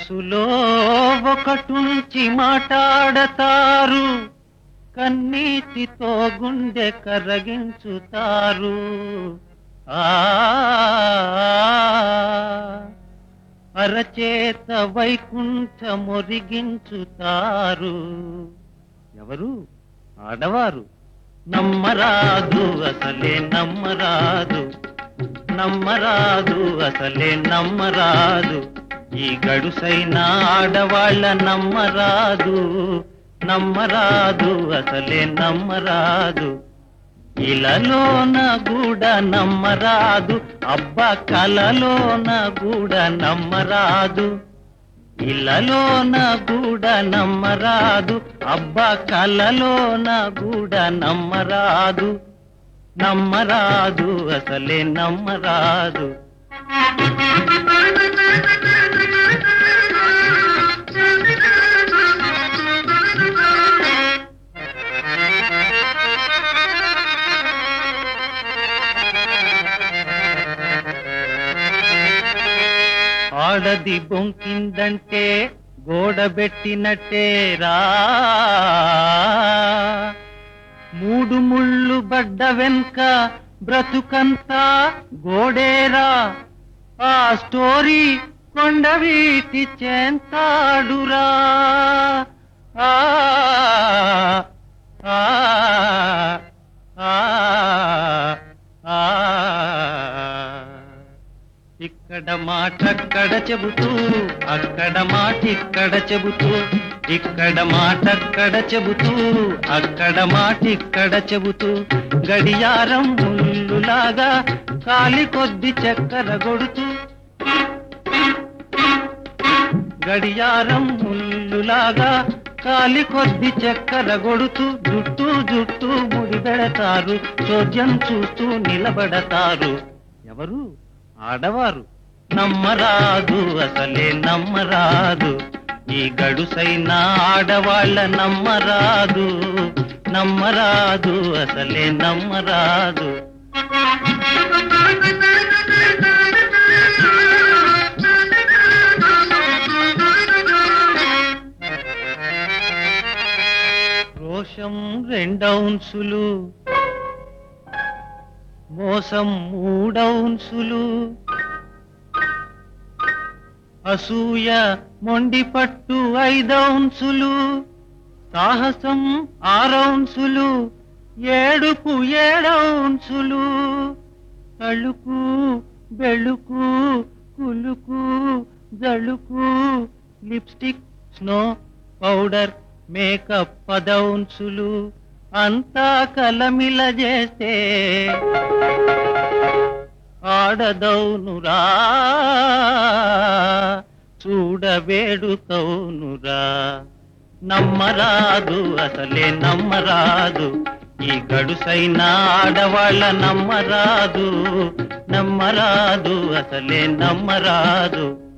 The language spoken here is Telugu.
మనసులో ఒకటుంచి మాట్లాడతారు కన్నీటితో గుండె కరగించుతారు ఆ అరచేత వైకుంఠ మొరిగించుతారు ఎవరు ఆడవారు నమ్మరాదు అసలే నమ్మరాదు నమ్మరాదు అసలే నమ్మరాదు ఈ గడుసైన ఆడవాళ్ళ నమ్మరాదు నమ్మరాదు అసలే నమ్మరాదు ఇలలోన కూడా నమ్మరాదు అబ్బా కలలోన కూడా నమ్మరాదు ఇలలోన కూడా నమ్మరాదు అబ్బా కలలోన కూడా నమ్మరాదు నమ్మరాదు అసలే నమ్మరాదు ఆడది బొంకిందంటే గోడబెట్టినట్టేరా మూడు ముళ్ళు బడ్డ వెనుక బ్రతుకంతా గోడేరా ఆ స్టోరీ కొండవీటి చేంతాడురా ఆ ఆ ఆ ఆ ఇక్కడ మాట అక్కడ చెబుతూ అక్కడ మాట ఇక్కడ చెబుతూ ఇక్కడ మాట అక్కడ చెబుతూ అక్కడ మాట ఇక్కడ చెబుతూ గడియారం ముల్లులాగా కాలి కొద్ది చక్కెర కొడుతూ గడియారం ముల్లులాగా కాలి కొద్ది చక్కెర కొడుతూ జుట్టు జుట్టు ముడి పెడతారు చోద్యం చూస్తూ నిలబడతారు ఎవరు ఆడవారు నమ్మరాదు అసలే నమ్మరాదు ఈ గడుసైన ఆడవాళ్ళ నమ్మరాదు నమ్మరాదు అసలే నమ్మరాదు రోషం రెండౌన్సులు మోసం మూడౌన్సులు అసూయ మొండి పట్టు ఐదౌన్సులు సాహసం ఆరౌన్సులు ఏడుపు ఏడౌన్సులు కళ్ళుకు బెళ్ళుకు కులుకు జలుకు లిప్స్టిక్ స్నో పౌడర్ మేకప్ పదౌన్సులు అంతా కలమిల చేస్తే ఆడదౌనురా చూడవేడుకౌనురా నమ్మరాదు అసలే నమ్మరాదు ఈ గడుసైన ఆడవాళ్ళ నమ్మరాదు నమ్మరాదు అసలే నమ్మరాదు